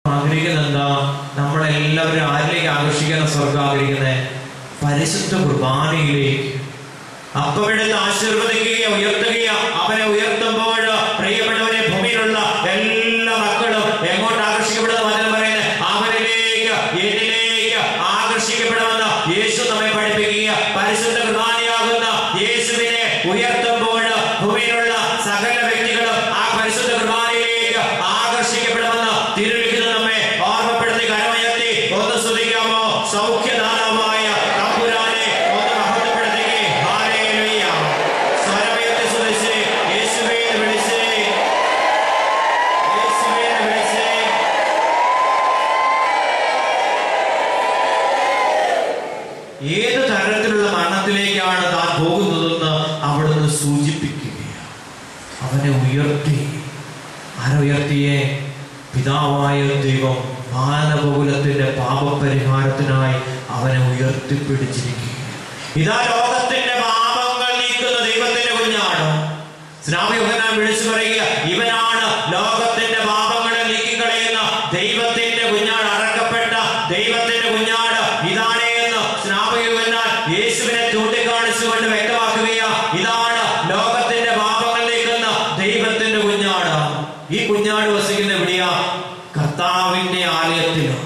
ആഗ്രഹിക്കുന്നത് എന്താ നമ്മളെല്ലാവരും ആരിലേക്ക് ആകർഷിക്കാൻ സ്വർഗം ആഗ്രഹിക്കുന്നത് പരിശുദ്ധ കുർബാനയിലേക്ക് അപ്പമെടുത്ത് ആശീർവദിക്കുക ഉയർത്തുക അവനെ ഉയർത്തുമ്പോൾ പ്രിയപ്പെട്ടവരെ ഭൂമിയിലുള്ള എല്ലാ മക്കളും എങ്ങോട്ട് ആകർഷിക്കപ്പെടുന്ന വചനം പറയുന്നത് അവനിലേക്ക് എന്നിലേക്ക് ആകർഷിക്കപ്പെടുമെന്ന് യേശു നമ്മെ പഠിപ്പിക്കുക പരിശുദ്ധ കുർബാനയാകുന്ന യേശുവിനെ ഉയർത്തുമ്പോൾ ഭൂമിയിലുള്ള സകല വ്യക്തികളും ആ പരിശുദ്ധ കുർബാനയിലേക്ക് ആകർഷിക്കപ്പെടുമെന്ന് തിരുവിക്കുന്നത് നമ്മെ ഓർമ്മപ്പെടുത്തി കരമയത്തി ഒന്ന് സ്തുതിക്കാമോ സൗഖ്യദാനമായ തമ്പുരാനെ ഒന്ന് മഹത്വപ്പെടുത്തുകയെ ഹല്ലേലൂയ സ്വരമയത്തെ സ്തുതിച്ച് യേശുവേ എന്ന് വിളിച്ച് യേശുവേ എന്ന് വിളിച്ച് ഏത് തരത്തിലുള്ള മരണത്തിലേക്കാണ് താൻ പോകുന്നതെന്ന് അവിടുന്ന് സൂചിപ്പിക്കുകയാണ് അവനെ ഉയർത്തി ആരെ ഉയർത്തിയെ പിതാവായ ദൈവം മാനവകുലത്തിന്റെ പാപപരിഹാരത്തിനായി അവനെ ഉയർത്തിപ്പിടിച്ചിരിക്കുക ഇതാ ലോകത്തിന്റെ പാപങ്ങൾ നീക്കുന്ന ദൈവത്തിന്റെ കുഞ്ഞാണ് സ്നാപയോഹനാൻ വിളിച്ചു പറയുക ഇവനാണ് ലോകത്തിന്റെ പാപങ്ങളെ നീക്കിക്കളയുന്ന ദൈവത്തിന്റെ കുഞ്ഞാട് അറക്കപ്പെട്ട ദൈവത്തിന്റെ കുഞ്ഞാട് ഇതാണേ എന്ന് സ്നാപയോഹനാൻ യേശുവിനെ ചൂണ്ടിക്കാണിച്ചുകൊണ്ട് വ്യക്തമാക്കുകയാ ഇതാണ് ലോകത്തിന്റെ പാപങ്ങൾ നീക്കുന്ന ദൈവത്തിന്റെ കുഞ്ഞാട് ഈ കുഞ്ഞാട് വസിക്കുന്ന എവിടെയാ കർത്താവിന്റെ ആലയത്തിലാണ്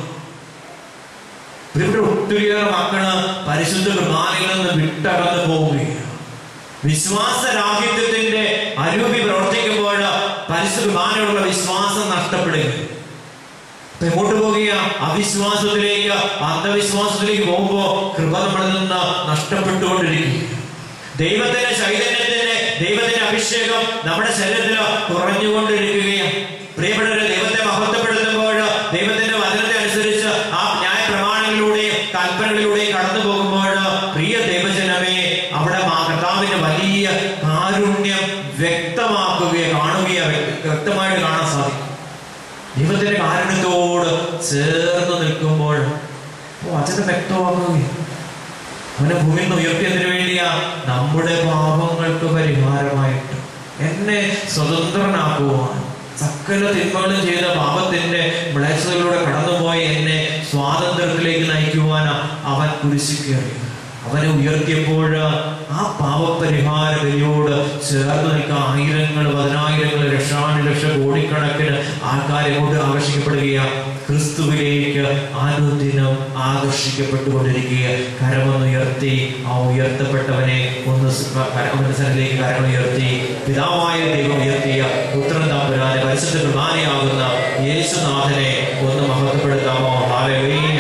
ഇവിടെ ഒത്തിരിയേറെ മക്കള് പരിശുദ്ധ കുർബാനയിൽ നിന്ന് വിട്ടകന്ന് പോവുകയാണ് വിശ്വാസരാഹിത്യത്തിന്റെ അരൂപി പ്രവർത്തിക്കുമ്പോൾ പരിശുദ്ധ കുർബാനയോടുള്ള വിശ്വാസം നഷ്ടപ്പെടുകയാണ് അപ്പൊ എങ്ങോട്ട് പോവുക അവിശ്വാസത്തിലേക്ക് അന്ധവിശ്വാസത്തിലേക്ക് പോകുമ്പോ കൃപ നമ്മളിൽ നിന്ന് നഷ്ടപ്പെട്ടുകൊണ്ടിരിക്കുക ദൈവത്തിന്റെ ചൈതന്യത്തിന്റെ ദൈവത്തിന്റെ അഭിഷേകം നമ്മുടെ ശരീരത്തിൽ കുറഞ്ഞുകൊണ്ടിരിക്കുകയും പ്രിയപ്പെട്ടവരെ ദൈവത്തെ മഹത്വപ്പെടുത്തുമ്പോൾ ദൈവത്തിന്റെ വചനത്തെ അനുസരിച്ച് ആ ന്യായ പ്രമാണങ്ങളിലൂടെയും കൽപ്പനകളിലൂടെയും കടന്നു പോകുമ്പോൾ പ്രിയ ദൈവജനമേ അവിടെ മാ- കർത്താവിന്റെ വലിയ കാരുണ്യം വ്യക്തമാക്കുകയോ കാണുകയോ വ്യക്ത- വ്യക്തമായിട്ട് കാണാൻ സാധിക്കും ദൈവത്തിന്റെ കാരുണ്യത്തോട് ചേർന്ന് നിൽക്കുമ്പോൾ ഓ വചനം വ്യക്തമാക്കുകയും അവനെ ഭൂമിയിൽ നിന്ന് ഉയർത്തിയതിനു വേണ്ടിയാ നമ്മുടെ പാപങ്ങൾക്ക് പരിഹാരമായിട്ട് എന്നെ സ്വതന്ത്രനാക്കുവാൻ സകല തിന്മകളും ചെയ്ത പാപത്തിന്റെ മ്ലേച്ഛതകളിലൂടെ കടന്നുപോയി എന്നെ സ്വാതന്ത്ര്യത്തിലേക്ക് നയിക്കുവാനാ അവൻ കുരിശിക്കേറി അവനെ ഉയർത്തിയപ്പോൾ ആ പാപപരിഹാര ബലിയോട് ചേർന്ന് നിൽക്കുന്ന ആയിരങ്ങൾ പതിനായിരങ്ങൾ ലക്ഷാനുലക്ഷ കോടിക്കണക്കിന് ആൾക്കാരെ കൊണ്ട് ആകർഷിക്കപ്പെടുകയാണ് ക്രിസ്തുവിലേക്ക് അനുദിനം ആകർഷിക്കപ്പെട്ടുകൊണ്ടിരിക്കുക കരമൊന്നുയർത്തി ആ ഉയർത്തപ്പെട്ടവനെ ഒന്ന് സ് കര- അവന്റെ സന്നിധിയിലേക്ക് കരങ്ങൾ ഉയർത്തി പിതാവായ ദൈവം ഉയർത്തിയ പുത്രൻ തമ്പുരാനെ പരിശുദ്ധ കുർബാനയാകുന്ന യേശുനാഥനെ ഒന്ന് മഹത്വപ്പെടുത്താമോ ഹാലലൂയ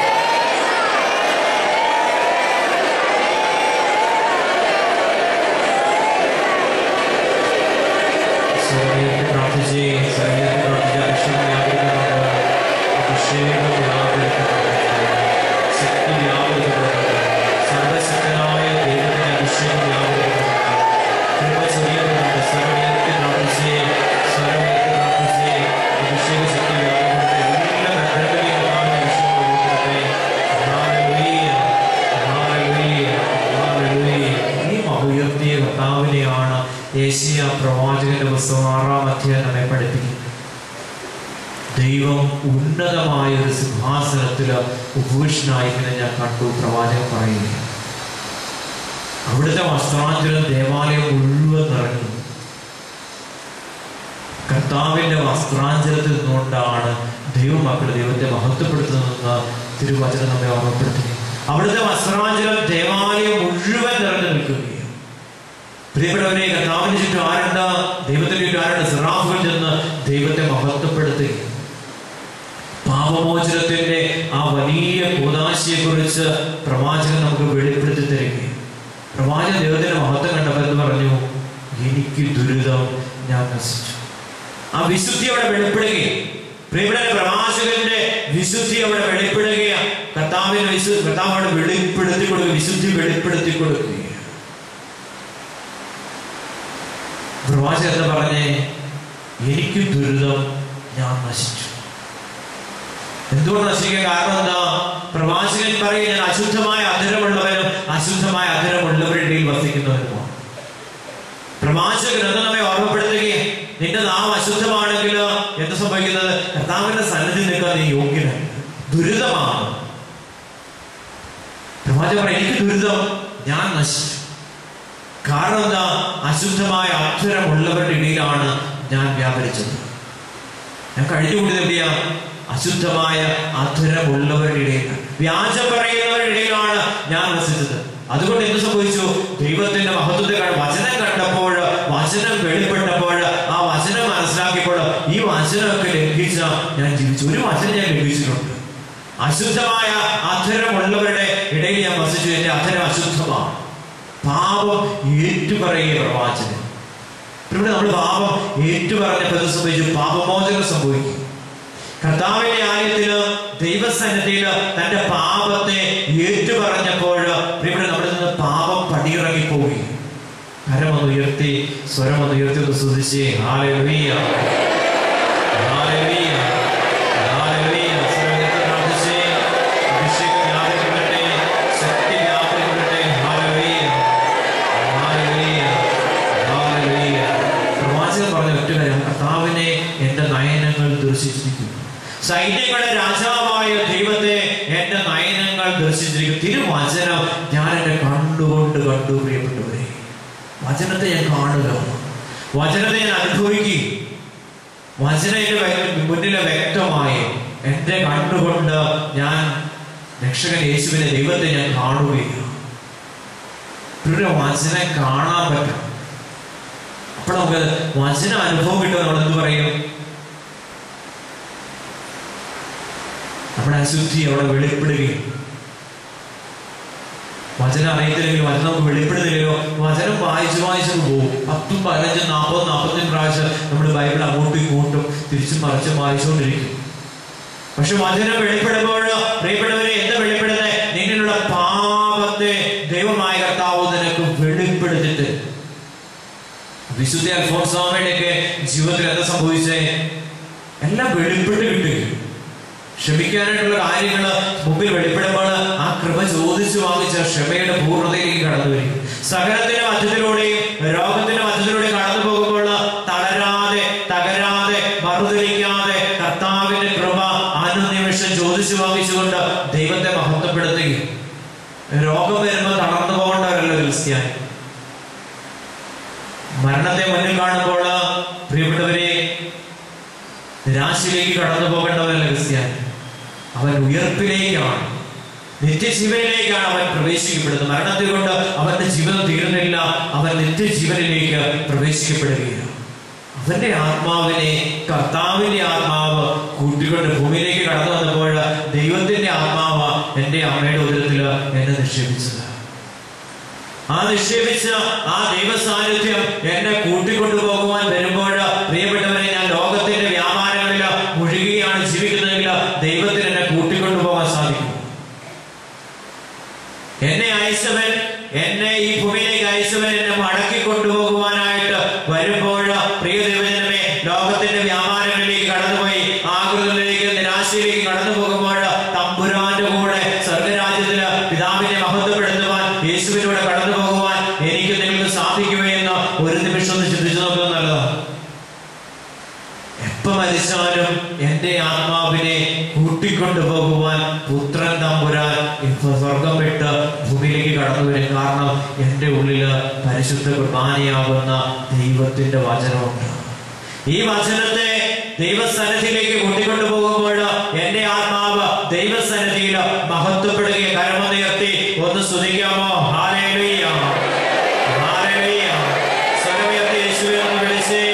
സ്വർഗീയത്തിൽ പ്രാർത്ഥിച്ച് സ്വർഗീയത്തിൽ പ്രാർത്ഥിച്ച് അഭിഷേകം വ്യാപരിക്കുന്നുണ്ട് അഭിഷേകം വ്യാപരിക്കുന്നുണ്ട് ശക്തി വ്യാപരിക്കുന്നുണ്ട് സർവശക്തനായ ദൈവത്തിന്റെ അഭിഷേകം വ്യാപരിക്കുന്നുണ്ട് കൃപ ചൊരിയുന്നുണ്ട് സ്വർഗീയത്തിൽ പ്രാർത്ഥിച്ച് സ്വർഗീയത്തിൽ പ്രാർത്ഥിച്ച് അഭിഷേക ശക്തി വ്യാപരിക്കുന്നുണ്ട് എല്ലാ ബന്ധങ്ങളിലും കർത്താവിന്റെ അഭിഷേകം വെളിപ്പെടുത്തട്ടെ. Hallelujah, hallelujah, hallelujah. ഈ മഹോയർത്തിയ കർത്താവിനെയാണ് ഏഷ്യ പ്രവാചകന്റെ പുസ്തകം ആറാം അധ്യായം നമ്മെ പഠിപ്പിക്കുന്നത് ദൈവം ഉന്നതമായ ഒരു സിംഹാസനത്തിൽ ഉപവിഷ്ടനായിരിക്കുന്ന ഞാൻ കണ്ടു പ്രവാചകൻ പറയുക അവിടുത്തെ വസ്ത്രാഞ്ചലം ദേവാലയം മുഴുവൻ നിറഞ്ഞു കർത്താവിന്റെ വസ്ത്രാഞ്ചലത്തിൽ നിന്നുകൊണ്ടാണ് ദൈവമക്കൾ ദൈവത്തെ മഹത്വപ്പെടുത്തുന്നതെന്ന് തിരുവചനം നമ്മെ ഓർമ്മപ്പെടുത്തി അവിടുത്തെ വസ്ത്രാഞ്ചലം ദേവാലയം മുഴുവൻ നിറഞ്ഞു നിൽക്കുകയാണ് പ്രിയപ്പെട്ടവരെ കർത്താവിന് ചുറ്റും ആരുണ്ട് ദൈവത്തിന് ചുറ്റും ആരുണ്ട് സിറാഫുകൾ ചെന്ന് ദൈവത്തെ മഹത്വപ്പെടുത്തുക പാപമോചനത്തിന്റെ ആ വലിയ കൂതാശയെ കുറിച്ച് പ്രവാചകൻ നമുക്ക് വെളിപ്പെടുത്തി തരികയും പ്രവാചകൻ ദൈവത്തിന്റെ മഹത്വം കണ്ടപ്പോൾ എന്ന് പറഞ്ഞു എനിക്ക് ദുരിതം ഞാൻ നശിച്ചു ആ വിശുദ്ധി അവിടെ വെളിപ്പെടുകയും പ്രിയപ്പെട്ട പ്രവാചകന്റെ വിശുദ്ധി അവിടെ വെളിപ്പെടുകയാണ് കർത്താവിന് വിശു കർത്താവ് അവിടെ വെളിപ്പെടുത്തി കൊടുക്കുക വിശുദ്ധി വെളിപ്പെടുത്തി കൊടുക്കുകയാണ് പ്രവാചകൻ എന്ന് പറഞ്ഞേ എനിക്ക് ദുരിതം ഞാൻ നശിച്ചു എന്തുകൊണ്ട് നശിക്കാൻ കാരണം എന്താ പ്രവാചകൻ പറയും ഞാൻ അശുദ്ധമായ അധരമുള്ളവനും അശുദ്ധമായ അധരമുള്ളവരുടെ ഇടയിൽ വസിക്കുന്നവനുമാണ് പ്രവാചകൻ എന്ന് നമ്മെ ഓർമ്മപ്പെടുത്തുകയും നിന്റെ നാം അശുദ്ധമാണെങ്കിൽ എന്ത് സംഭവിക്കുന്നത് കർത്താവിന്റെ സന്നിധി നിൽക്കാൻ നീ യോഗ്യനാണ് ദുരിതമാണ് പ്രവാചകൻ പറയും, എനിക്ക് ദുരിതം ഞാൻ നശിച്ചു കാരണം എന്താ അശുദ്ധമായ അക്ഷരമുള്ളവരുടെ ഇടയിലാണ് ഞാൻ വ്യാപരിച്ചത് ഞാൻ കഴിഞ്ഞുകൂടിയത് എവിടെയാ അശുദ്ധമായ അധുരമുള്ളവരുടെ ഇടയിലാണ് വ്യാജം പറയുന്നവരുടെ ഇടയിലാണ് ഞാൻ വസിച്ചത് അതുകൊണ്ട് എന്ത് സംഭവിച്ചു ദൈവത്തിന്റെ മഹത്വത്തെ കണ്ട് വചനം കണ്ടപ്പോൾ വചനം വെളിപ്പെട്ടപ്പോൾ ആ വചനം മനസ്സിലാക്കിയപ്പോൾ ഈ വചനമൊക്കെ ലംഘിച്ച ഞാൻ ജീവിച്ചു ഒരു വചനം ഞാൻ ലംഘിച്ചിട്ടുണ്ട് അശുദ്ധമായ അധരമുള്ളവരുടെ ഇടയിൽ ഞാൻ വസിച്ചു എന്റെ അധരം അശുദ്ധമാണ് പാപം ഏറ്റുപറയുക പ്രവാചകൻ ഇവിടെ നമ്മൾ പാപം ഏറ്റുപറഞ്ഞപ്പോൾ എന്ത് സംഭവിച്ചു പാപമോചനം സംഭവിക്കും കർത്താവിന്റെ ആലയത്തില് ദൈവസന്നിധിയില് തന്റെ പാപത്തെ ഏറ്റുപറഞ്ഞപ്പോൾ ഇവിടെ നമ്മുടെ നിന്ന് പാപം പടിയിറങ്ങി പോയി കരമൊന്ന് ഉയർത്തി സ്വരമൊന്ന് ഉയർത്തി ഒന്ന് ശ്രദ്ധിച്ചേ ഹാലലുയ ഹാലലുയ ഹാലലുയ സ്വരം ഉയർത്തി പ്രാർത്ഥിച്ചേ അഭിഷേകം വ്യാപരിക്കട്ടെ ശക്തി വ്യാപരിക്കട്ടെ ഹാലലുയ ഹാലലുയ ഹാലലുയ പ്രവാചകൻ പറഞ്ഞ ഒറ്റ കാര്യം കർത്താവിനെ എന്റെ നയനങ്ങൾ ദർശിച്ചിരിക്കുന്നു സൈന്യങ്ങളുടെ രാജാവായ ദൈവത്തെ എന്റെ നയനങ്ങൾ ദർശിച്ചിരിക്കും തിരുവചനം ഞാൻ എന്റെ കണ്ടുകൊണ്ട് കണ്ടു പ്രിയപ്പെട്ടവരെ വചനത്തെ ഞാൻ കാണുക വചനത്തെ ഞാൻ അനുഭവിക്കുകയും വചന എന്റെ വെ- മുന്നിലെ വ്യക്തമായി എന്റെ കണ്ടുകൊണ്ട് ഞാൻ രക്ഷകൻ യേശുവിനെ ദൈവത്തെ ഞാൻ കാണുകയും ഒരു വചനം കാണാൻ പറ്റും അപ്പോൾ നമുക്ക് വചന അനുഭവം കിട്ടുമ്പോൾ നമ്മൾ എന്ത് പറയും നമ്മുടെ അശുദ്ധി അവിടെ വെളിപ്പെടുകയും വചനം അറിയത്തില്ലെങ്കിലും വചനം നമുക്ക് വെളിപ്പെടുന്നില്ലല്ലോ വചനം വായിച്ച് വായിച്ചു പോകും പത്തും പതിനഞ്ചും നാൽപ്പതും നാൽപ്പത്തഞ്ചും പ്രാവശ്യം നമ്മൾ ബൈബിൾ അങ്ങോട്ടും ഇങ്ങോട്ടും തിരിച്ചും മറിച്ചും വായിച്ചുകൊണ്ടിരിക്കും പക്ഷെ വചനം വെളിപ്പെടുമ്പോൾ പ്രിയപ്പെട്ടവരെ എന്താ വെളിപ്പെടുന്നത് നിന്നിലുള്ള പാപത്തെ ദൈവമായ കർത്താവ് നിനക്ക് വെളിപ്പെടുത്തിട്ട് വിശുദ്ധ അൽഫോൻസാമയുടെയൊക്കെ ജീവിതത്തിൽ എന്താ സംഭവിച്ചേ എല്ലാം വെളിപ്പെട്ട് കിട്ടുകയും ക്ഷമിക്കാനായിട്ടുള്ള കാര്യങ്ങൾ മുമ്പിൽ വെളിപ്പെടുമ്പോൾ ആ കൃപ ചോദിച്ചു വാങ്ങിച്ച ക്ഷമയുടെ പൂർണ്ണതയിലേക്ക് കടന്നു വരും സകലത്തിന്റെ മധ്യത്തിലൂടെയും രോഗത്തിന്റെ മധ്യത്തിലൂടെയും കടന്നു പോകുമ്പോൾ തളരാതെ തകരാതെ മറുതിരിക്കാതെ കർത്താവിന്റെ കൃപ അനുനിമിഷം ചോദിച്ചു വാങ്ങിച്ചുകൊണ്ട് ദൈവത്തെ മഹത്വപ്പെടുത്തുകയും രോഗം വരുമ്പോൾ തളർന്നു പോകേണ്ടവരല്ലോ ക്രിസ്ത്യാനി മരണത്തെ മുന്നിൽ കാണുമ്പോൾ പ്രിയപ്പെട്ടവരെ നിരാശയിലേക്ക് കടന്നു പോകേണ്ടവരല്ല ക്രിസ്ത്യാനി അവൻ ഉയർപ്പിലേക്കാണ് നിത്യജീവനിലേക്കാണ് അവൻ പ്രവേശിക്കപ്പെടുന്നത് മരണത്തെ കൊണ്ട് അവന്റെ ജീവിതം തീരുന്നില്ല അവൻ നിത്യജീവനിലേക്ക് പ്രവേശിക്കപ്പെടുകയാണ് അവന്റെ ആത്മാവിനെ കർത്താവിന്റെ ആത്മാവ് കൂട്ടിക്കൊണ്ട് ഭൂമിയിലേക്ക് കടന്നു വന്നപ്പോൾ ദൈവത്തിന്റെ ആത്മാവ് എന്റെ അമ്മയുടെ ഉദരത്തിൽ എന്നെ നിക്ഷേപിച്ചത് ആ നിക്ഷേപിച്ച ആ ദൈവ സാന്നിധ്യം എന്നെ കൂട്ടിക്കൊണ്ടു പോകുവാൻ വരുമ്പോൾ പ്രിയപ്പെട്ടവരെ ഞാൻ ലോകത്തിന്റെ വ്യാപാരങ്ങളിൽ മുഴുകുകയാണ് ജീവിക്കുന്നതെങ്കിൽ ദൈവത്തിന് എന്നെ കൂട്ടിക്കൊണ്ടു പോകാൻ സാധിക്കും എന്നെ അയച്ചവൻ എന്നെ ഈ ഭൂമിയിലേക്ക് അയച്ചവൻ എന്നെ മടക്കി കൊണ്ടുപോകുവാനായിട്ട് വരുമ്പോൾ പ്രിയ ദൈവജനമേ ലോകത്തിന്റെ വ്യാപാരങ്ങളിലേക്ക് കടന്നുപോയി ആകുലത്തിലേക്ക് നിരാശയിലേക്ക് കടന്നു പോകുമ്പോൾ തമ്പുരാന്റെ കൂടെ സ്വർഗരാജ്യത്തില് പിതാവിനെ മഹത്വപ്പെടുത്തുവാൻ യേശുവിനൂടെ കടന്നു പോകുവാൻ എനിക്ക് നിങ്ങൾക്ക് സാധിക്കുമെന്ന് ഒരു നിമിഷം ഒന്ന് ചിന്തിച്ചു നോക്കുന്നത് നല്ലതാണ് എപ്പോ മരിച്ചാലും എന്റെ ആത്മാവിനെ കൂട്ടിക്കൊണ്ടു പോകുവാൻ പുത്രൻ തമ്പുരാൻ ഇപ്പൊ സ്വർഗം വിട്ട് ഭൂമിയിലേക്ക് കടന്നു വരും കാരണം എന്റെ ഉള്ളില് പരിശുദ്ധ കുർബാനയാകുന്ന ദൈവത്തിന്റെ വചനമുണ്ട് ഈ വചനത്തെ ദൈവസന്നിധിയിലേക്ക് കൂട്ടിക്കൊണ്ടു പോകുമ്പോൾ എന്റെ ആത്മാവ് ദൈവസന്നിധിയിൽ മഹത്വപ്പെടുകയും കരമുയർത്തി ഒന്ന് സ്തുതിക്കാമോ ഹാലേലുയ്യ ഹാലേലുയ്യ സ്വരമുയർത്തി യേശുവെ ഒന്ന് വിളിച്ചേ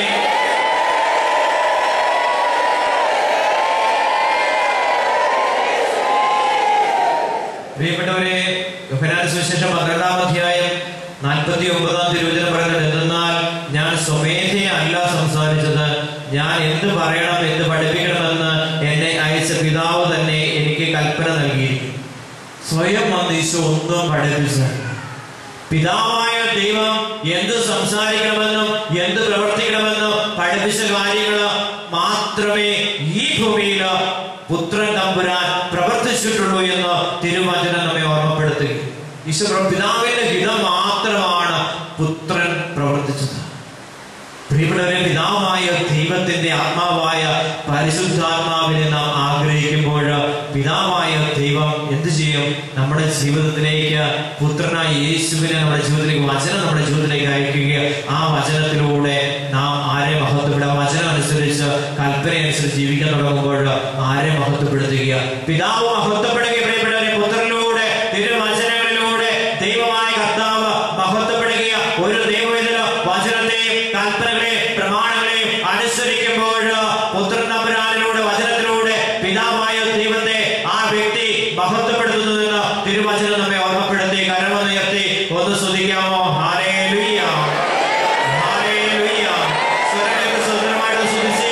പ്രിയപ്പെട്ടവരെ യോഹന്നാന്റെ സുവിശേഷം പന്ത്രണ്ടാം അധ്യായം നാൽപ്പത്തി ഒമ്പതാം തിരുവചനം പറയുന്നത് എന്തെന്നാൽ ഞാൻ സ്വമേധയെ അല്ല സംസാരിച്ചത് ഞാൻ എന്ത് പറയണം എന്ത് പഠിപ്പിക്കണമെന്ന് എന്നെ അയച്ച പിതാവ് തന്നെ എനിക്ക് കൽപ്പന നൽകിയിരിക്കും സ്വയം വന്ന് ഈശോ ഒന്നും പഠിപ്പിച്ചു പിതാവായ ദൈവം എന്ത് സംസാരിക്കണമെന്നും എന്ത് പ്രവർത്തിക്കണമെന്നും പഠിപ്പിച്ച കാര്യങ്ങൾ മാത്രമേ ഈ ഭൂമിയിൽ പുത്രൻ തമ്പുരാൻ പ്രവർത്തിച്ചിട്ടുള്ളൂ എന്ന് തിരുവചനം നമ്മെ ഓർമ്മപ്പെടുത്തുക ഈശ്വര പിതാവിന്റെ ഹിതം മാത്രമാണ് പുത്രൻ പ്രവർത്തിച്ചത് പ്രിയപ്പെട്ടവരെ പിതാവായ ദൈവത്തിന്റെ ദൈവത്തിന്റെ ആത്മാവായ പരിശുദ്ധാത്മാവിനെ നാം ആഗ്രഹിക്കുമ്പോൾ പിതാവായ ദൈവം എന്ത് ചെയ്യും നമ്മുടെ ജീവിതത്തിലേക്ക് പുത്രനായ യേശുവിനെ നമ്മുടെ ജീവിതത്തിലേക്ക് വചനം നമ്മുടെ ജീവിതത്തിലേക്ക് അയക്കുക ആ വചനത്തിലൂടെ നാം ആരെ മഹത്വപ്പെടുക വചനം അനുസരിച്ച് കൽപ്പന അനുസരിച്ച് ജീവിക്കാൻ തുടങ്ങുമ്പോൾ ആരെ മഹത്വപ്പെടുത്തുക പിതാവ് മഹത്വപ്പെടുക പ്രിയപ്പെട്ടവരെ പുത്രനിലൂടെ തിരുവചനങ്ങളിലൂടെ ദൈവമായ കർത്താവ് മഹത്വപ്പെടുക ഒരു ദൈവവേദന വചനത്തെയും കൽപ്പനകളെയും പ്രമാണങ്ങളെയും അനുസരിക്കുമ്പോൾ പുത്രൻ തമ്പുരാനിലൂടെ വചനത്തിലൂടെ പിതാവായ ദൈവത്തെ ആ വ്യക്തി മഹത്വപ്പെടുത്തുന്നതെന്ന് തിരുവചനം നമ്മെ ഓർമ്മപ്പെടുത്തി കരമനുയർത്തി ഒന്ന് സ്തുതിക്കാമോ ഹാലേലുയ്യ ഹാലേലുയ്യ സ്വരമേറ്റ് സ്വതന്ത്രമായിട്ട് സ്തുതിച്ചേ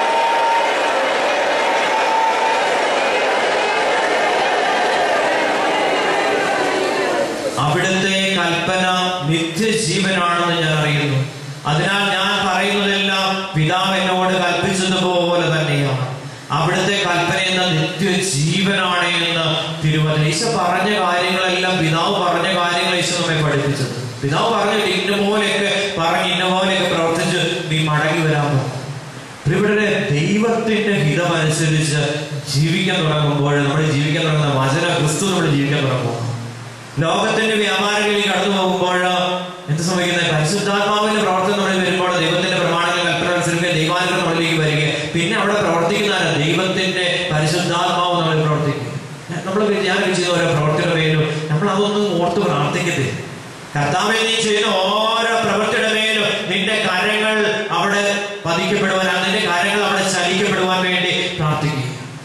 അവിടുത്തെ കൽപ്പന നിത്യജീവനാണെന്ന് ഞാൻ അറിയുന്നു അതിനാൽ ഞാൻ പറയുന്നതെല്ലാം പിതാവ് എന്നോട് കൽപ്പിച്ചതുപോലെ തന്നെയാണ് അവിടുത്തെ കൽപ്പന എന്ന നിത്യജീവനാണ് എന്ന് തിരുവചനം ഈശോ പറഞ്ഞ കാര്യങ്ങളെല്ലാം പിതാവ് പറഞ്ഞ കാര്യങ്ങൾ ഈശോ നമ്മെ പഠിപ്പിച്ചത് പിതാവ് പറഞ്ഞു ഇന്ന പോലെയൊക്കെ പറഞ്ഞ് ഇന്ന പോലെയൊക്കെ പ്രവർത്തിച്ച് നീ മടങ്ങി വരാൻ പോകും ഇവിടെ ദൈവത്തിന്റെ ഹിതമനുസരിച്ച് ജീവിക്കാൻ തുടങ്ങുമ്പോൾ നമ്മൾ ജീവിക്കാൻ തുടങ്ങുന്ന വചന ക്രിസ്തു നമ്മൾ ജീവിക്കാൻ തുടങ്ങുമ്പോൾ ലോകത്തിന്റെ വ്യാപാരങ്ങളിൽ കടന്നു പോകുമ്പോൾ എന്ത് സംഭവിക്കുന്നത് പരിശുദ്ധാത്മാവിന്റെ പ്രവർത്തനം നമ്മൾ വരുമ്പോൾ ദൈവത്തിന്റെ പ്രമാണങ്ങൾ കൽപ്പന അനുസരിക്കുക ദൈവാനുഗ്രഹം നമ്മളിലേക്ക് വരിക പിന്നെ അവിടെ പ്രവർത്തിക്കുന്ന ആരാ? ദൈവത്തിന്റെ പരിശുദ്ധാത്മാവ് നമ്മൾ പ്രവർത്തിക്കുക നമ്മൾ ഞാൻ ചെയ്യുന്ന ഓരോ പ്രവർത്തിയുടെ പേരും നമ്മൾ അതൊന്നും ഓർത്ത് പ്രാർത്ഥിക്കത്തില്ല കർത്താവെ നീ ചെയ്യുന്ന ഓരോ പ്രവൃത്തിയുടെ മേലും നിന്റെ കരങ്ങൾ അവിടെ പതിക്കപ്പെടുവാൻ നിന്റെ കരങ്ങൾ അവിടെ ചലിക്കപ്പെടുവാൻ വേണ്ടി പ്രാർത്ഥിക്കുക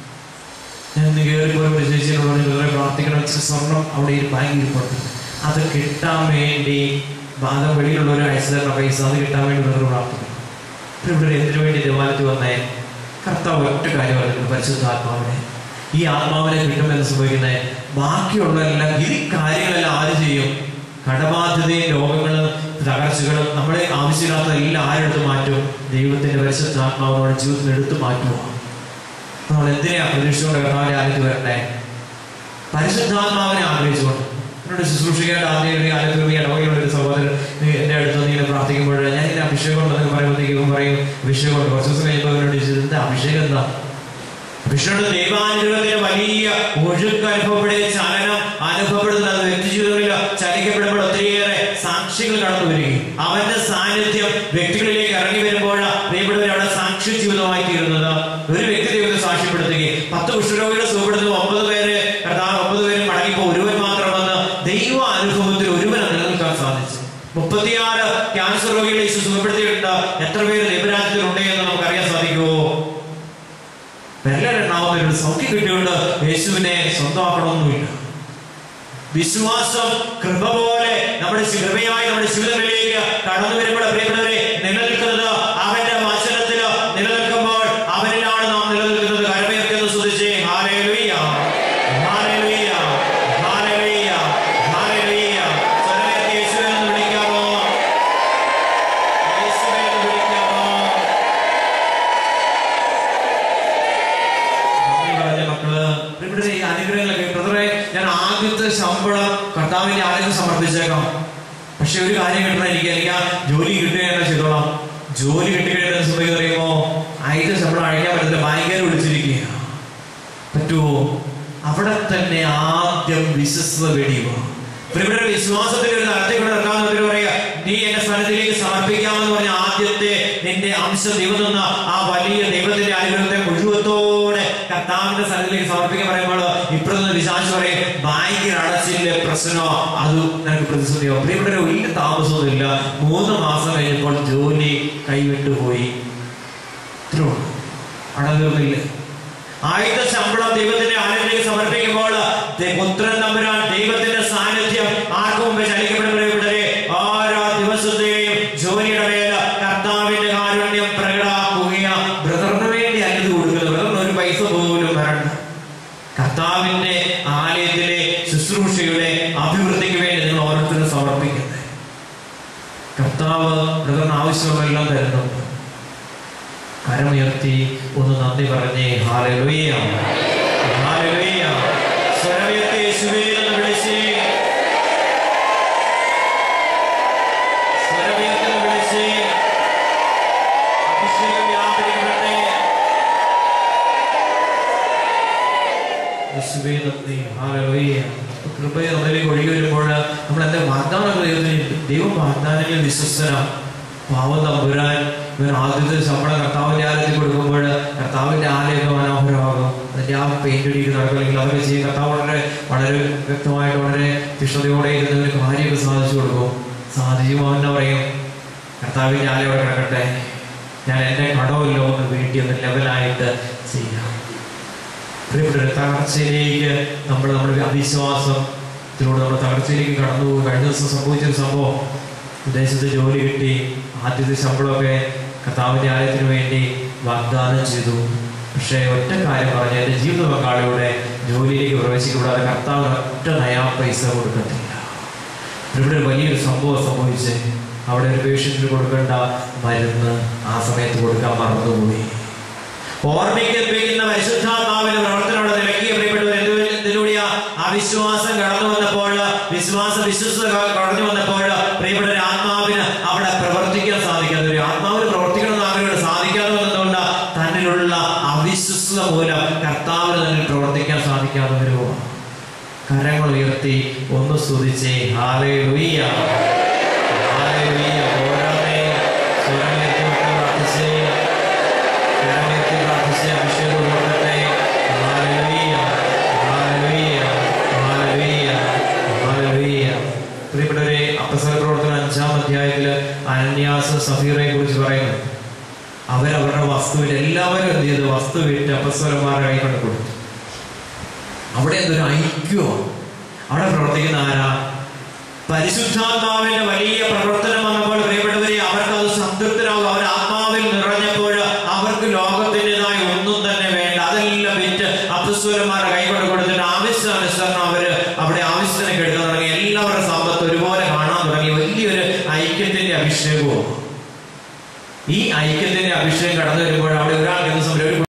ഞാൻ ഇന്ന് കയറി പോയി ഒരു ചേച്ചിയോട് പറഞ്ഞു വേറെ പ്രാർത്ഥിക്കണം ഇച്ചിരി സ്വർണം അവിടെ ഈ ബാങ്കിൽ ഇരിപ്പുണ്ട് അത് കിട്ടാൻ വേണ്ടി ഭാഗം വെളിയിലുള്ളവർ അയച്ചു തരുന്ന പൈസ അത് കിട്ടാൻ വേണ്ടി വേറെ പ്രാർത്ഥിക്കണം ഇപ്പൊ ഇവിടെ എന്തിനു വേണ്ടി ദേവാലയത്തിൽ വന്നേ കർത്താവ് ഒറ്റ കാര്യം പറഞ്ഞു പരിശുദ്ധാത്മാവിനെ ഈ ആത്മാവിനെ കിട്ടുമെന്ന് സംഭവിക്കുന്നത് ബാക്കിയുള്ളതെല്ലാം ഈ കാര്യങ്ങളെല്ലാം ആര് ചെയ്യും കടബാധ്യതയും രോഗങ്ങളും തകർച്ചകളും നമ്മളെ ആവശ്യമില്ലാത്ത എല്ലാം ആരെടുത്ത് മാറ്റും ദൈവത്തിന്റെ പരിശുദ്ധാത്മാവ് നമ്മുടെ ജീവിതത്തിൽ എടുത്തു മാറ്റുമോ നമ്മൾ എന്തിനാ പ്രതീക്ഷിച്ചുകൊണ്ട് കർത്താവിന്റെ ആലയത്തിൽ വരണ്ടേ പരിശുദ്ധാത്മാവിനെ ആഗ്രഹിച്ചുകൊണ്ട് എന്നോട് ശുശ്രൂഷിക്കേണ്ട ആദ്യം ഒരു കാലത്തിൽ നീ ഇടവകയുള്ള ഒരു സഹോദരൻ നീ എന്റെ അടുത്ത് നീ ഇങ്ങനെ പ്രാർത്ഥിക്കുമ്പോൾ ഞാൻ ഇങ്ങനെ അഭിഷേകം ഉണ്ടെന്ന് പറയുമ്പോഴത്തേക്ക് ഇവൻ പറയും അഭിഷേകം ഉണ്ട് കുറച്ച് ദിവസം കഴിയുമ്പോൾ അവനോട് ചോദിച്ചത് എന്താ അഭിഷേകം എന്താ കൃഷ്ണയുടെ ദൈവാനുഗ്രഹത്തിന് വലിയ ഒഴുക്ക് അനുഭവപ്പെടുക ചലനം അനുഭവപ്പെടുന്ന അത് വ്യക്തി ജീവിതങ്ങളിൽ ചലിക്കപ്പെടുമ്പോൾ ഒത്തിരിയേറെ സാക്ഷികൾ കടന്നു വരികയും അവന്റെ സാന്നിധ്യം വ്യക്തികളിലേക്ക് ഇറങ്ങി വരുമ്പോൾ പ്രിയപ്പെട്ടവർ അവിടെ സാക്ഷി ജീവിതമായി തീരുന്നത് ഒരു വ്യക്തി ദൈവത്തെ സാക്ഷ്യപ്പെടുത്തുകയും പത്ത് കുഷ്ഠരോഗികളെ സുഖപ്പെടുത്തുന്ന ഒമ്പത് പേര് കർത്താവ് ഒമ്പത് പേര് മടങ്ങിപ്പോ ഒരുവൻ മാത്രം വന്ന് ദൈവ അനുഭവത്തിൽ ഒരുവനെ നിലനിൽക്കാൻ സാധിച്ചു മുപ്പത്തിയാറ് ക്യാൻസർ രോഗികളെ ഈശോ സുഖപ്പെടുത്തിയിട്ടുണ്ട് എത്ര പേര് ദൈവരാജ്യത്തിലുണ്ട് എന്ന് നമുക്കറിയാൻ സാധിക്കുമോ വിരലെണ്ണാവുന്ന ഒരു സൗഖ്യം കിട്ടിയുകൊണ്ട് യേശുവിനെ സ്വന്തമാക്കണമെന്നില്ല വിശ്വാസം കൃപ പോലെ നമ്മുടെ കൃപയായി നമ്മുടെ ജീവിതങ്ങളിലേക്ക് കടന്നു വരുമ്പോൾ പ്രിയപ്പെട്ടവരെ നിലനിൽക്കുന്നത് അവന്റെ വചനത്തില് നിലനിൽക്കുമ്പോൾ അവനിലാണ് നാം നിലനിൽക്കുന്നത് കരമയർക്കെന്ന് ശ്രദ്ധിച്ചേ ഹാലേലുയ്യ ഹാലേലുയ്യ ഹാലേലുയ്യ ഹാലേലുയ്യ സ്വരമേറ്റി യേശുവെ എന്ന് വിളിക്കാമോ യേശുവെ എന്ന് വിളിക്കാമോ നന്ദി പറഞ്ഞ മക്കള് ഇവിടെ ഈ അനുഗ്രഹങ്ങളൊക്കെ ബ്രദറെ ഞാൻ ആദ്യത്തെ ശമ്പളം കർത്താവിന്റെ ആലയം സമർപ്പിച്ചേക്കാം പക്ഷെ ഒരു കാര്യം കിട്ടണം എനിക്ക് എനിക്ക് ആ ജോലി കിട്ടുകയാണ് ചെയ്തോളാം ജോലി കിട്ടിക്കഴിഞ്ഞ സമയം പറയുമ്പോ ആദ്യത്തെ ശമ്പളം അഴിക്കാൻ പറ്റില്ല ഭയങ്കര വിളിച്ചിരിക്കുക പറ്റുമോ അവിടെ തന്നെ ആദ്യം വിശ്വസ്ത വെടിയുക ഇവിടെ വിശ്വാസത്തിന്റെ ഒരു നടത്തി കൊണ്ട് നടക്കാമെന്ന് പറയാ നീ എന്റെ സ്ഥലത്തിലേക്ക് സമർപ്പിക്കാമെന്ന് പറഞ്ഞ ആദ്യത്തെ നിന്റെ അംശം ദൈവം തന്ന ആ വലിയ ദൈവത്തിന്റെ അനുഗ്രഹത്തെ മുഴുവത്തോടെ കർത്താവിന്റെ സ്ഥലത്തിലേക്ക് സമർപ്പിക്കാൻ പറയുമ്പോൾ ഇപ്പുറത്ത് വിശാസ് പറയും ബാങ്കിൽ അടച്ചില്ല പ്രശ്നമോ അത് നിനക്ക് പ്രതിസന്ധിയോ പ്രിയപ്പെട്ട വലിയ താമസമൊന്നുമില്ല മൂന്ന് മാസം കഴിഞ്ഞപ്പോൾ ജോലി കൈവിട്ടുപോയി ഇത്രേ ഉള്ളൂ അടങ്ങുന്നില്ല ആയുധ ശമ്പളം ദൈവത്തിന്റെ ആലയത്തിലേക്ക് സമർപ്പിക്കുമ്പോൾ ദേ- പുത്രൻ തമ്പുരാൻ ദൈവത്തിന്റെ സാന്നിധ്യം ആർക്കും മുമ്പ് ചലിക്കപ്പെടുന്നവരെ ഓരോ ദിവസത്തെയും ജോലിയുടെ മേൽ കർത്താവിന്റെ കാരുണ്യം പ്രകടാക്കുക ബ്രദറിന് വേണ്ടി അല്ലത് കൊടുക്കുന്നത് ബ്രദറിന് ഒരു പൈസ പോലും വരണ്ട കർത്താവിന്റെ ആലയത്തിലെ ശുശ്രൂഷയുടെ അഭിവൃദ്ധിക്ക് വേണ്ടി നിങ്ങൾ ഓരോരുത്തരും സമർപ്പിക്കുന്നത് കർത്താവ് ബ്രദറിന് ആവശ്യമുള്ളതെല്ലാം തരുന്നുണ്ട് കരമുയർത്തി ഒന്ന് നന്ദി പറഞ്ഞേ ഹാലലുയ്യ ഹാലലുയ്യ സ്വരമുയർത്തി യേശുവേ എന്ന് വിളിച്ച് സ്വരമുയർത്തി എന്ന് വിളിച്ച് അഭിഷേകം വ്യാപരിക്കുന്ന യേശുവേ നന്ദി ഹല്ലേലൂയ കൃപ നമ്മളിലേക്ക് ഒഴുകി വരുമ്പോൾ നമ്മൾ എന്താ വാഗ്ദാനങ്ങൾ ദൈവത്തിന് ദൈവം വാഗ്ദാനങ്ങളിൽ വിശ്വസ്തനാണ് പാവം തമ്പുരാൻ ഇവൻ ആദ്യത്തെ ശമ്പളം കർത്താവിന്റെ ആലയത്തിൽ കൊടുക്കുമ്പോൾ കർത്താവിന്റെ ആലയമൊക്കെ മനോഹരമാകും അതിന്റെ ആ പെയിന്റ് അടിക്കുന്ന നടക്കും അല്ലെങ്കിൽ അതൊക്കെ ചെയ്യും കർത്താവ് വളരെ വളരെ വ്യക്തമായിട്ട് വളരെ തീഷ്ണതയോടെ ഇരുന്ന് ഒരു കാര്യമൊക്കെ സാധിച്ചു കൊടുക്കും സാധിക്കുമ്പോൾ അവൻ പറയും കർത്താവിന്റെ ആലയം അവിടെ കിടക്കട്ടെ ഞാൻ എന്റെ കടമല്ലോ എന്ന് വേണ്ടി ഒന്ന് ലെവലായിട്ട് ചെയ്യാം പ്രിയപ്പെട്ട തകർച്ചയിലേക്ക് നമ്മൾ നമ്മുടെ അവിശ്വാസത്തിലൂടെ നമ്മൾ തകർച്ചയിലേക്ക് കടന്നു പോകും കഴിഞ്ഞ ദിവസം സംഭവിച്ചൊരു സംഭവം വിദേശത്ത് ജോലി കിട്ടി ആദ്യത്തെ ശമ്പളമൊക്കെ കർത്താവിൻ്റെ ആലയത്തിന് വേണ്ടി വാഗ്ദാനം ചെയ്തു പക്ഷേ ഒറ്റ കാര്യം പറഞ്ഞ് എൻ്റെ ജീവിത പങ്കാളിയുടെ ജോലിയിലേക്ക് പ്രവേശിക്കപ്പെടാതെ കർത്താവ് ഒറ്റ നയാ പൈസ കൊടുക്കത്തില്ല ഇവിടെ ഒരു വലിയൊരു സംഭവം സംഭവിച്ച് അവിടെ ഒരു പേഷ്യന്റിന് കൊടുക്കേണ്ട മരുന്ന് ആ സമയത്ത് കൊടുക്കാൻ മറന്നുപോയി ഓർമ്മിക്കപ്പിക്കുന്ന പരിശുദ്ധാത്മാവിന്റെ പ്രവർത്തനം അവിടെ നിലക്കിയ പ്രിയപ്പെട്ടവർ എന്ത് എന്തിലൂടെയാ ആ വിശ്വാസം കടന്നു വന്നപ്പോൾ വിശ്വാസ വിശ്വസത കടന്നു വന്നപ്പോൾ പ്രിയപ്പെട്ട ആത്മാവിന് അവിടെ പ്രവർത്തിക്കാൻ സാധിക്കാതെ ഒരു ആത്മാവിന് പ്രവർത്തിക്കണം എന്ന് ആഗ്രഹം സാധിക്കാതെ വന്നതുകൊണ്ട് തന്നിലുള്ള അവിശ്വസത മൂലം കർത്താവിന് തന്നിൽ പ്രവർത്തിക്കാൻ സാധിക്കാതെ വരുമോ കരങ്ങൾ ഉയർത്തി ഒന്ന് സ്തുതിച്ചേ ഹാലേ ലുയ്യ ഹാലേ ലുയ്യ ഓരോന്നേ സ്വരമെത്തി പ്രാർത്ഥിച്ചേ കരമെത്തി പ്രാർത്ഥിച്ചേ അഭിഷേകം കൊടുക്കട്ടെ ഹാലലുയ്യ ഹാലലുയ്യ ഹാലലുയ്യ ഹാലലുയ്യ പ്രിയപ്പെട്ടവരെ അപ്പസല പ്രവർത്തനം അഞ്ചാം അധ്യായത്തിൽ അനന്യാസ് സഫീറയെ കുറിച്ച് പറയുന്നു അവരവരുടെ വസ്തുവിൽ എല്ലാവരും എന്ത് ചെയ്തു വസ്തു വിറ്റ് അപ്പസ്വരന്മാരുടെ കൈ കൊണ്ട് കൊടുത്തു അവിടെ എന്തൊരു ഐക്യമാണ് അവിടെ പ്രവർത്തിക്കുന്ന ആരാ പരിശുദ്ധാത്മാവിന്റെ വലിയ പ്രവർത്തനം വന്നപ്പോൾ പ്രിയപ്പെട്ടവരെ അവർക്ക് അത് സംതൃപ്തരാകും അവർ ആത്മാവിൽ നിറഞ്ഞപ്പോൾ അവർക്ക് ലോകത്തിൻ്റെതായ ഒന്നും തന്നെ വേണ്ട അതെല്ലാം വിറ്റ് അപ്പസ്വരന്മാരുടെ കൈകൊണ്ട് കൊടുത്തിട്ട് ആവശ്യാനുസരണം അവര് അവിടെ ആവശ്യത്തിനൊക്കെ എടുക്കാൻ തുടങ്ങി എല്ലാവരുടെ സമ്പത്ത് ഒരുപോലെ കാണാൻ തുടങ്ങി വലിയൊരു ഐക്യത്തിന്റെ അഭിഷേകവും ഈ ഐക്യത്തിന്റെ അഭിഷേകം കടന്നു വരുമ്പോൾ അവിടെ ഒരാൾ ദിവസം ഒരു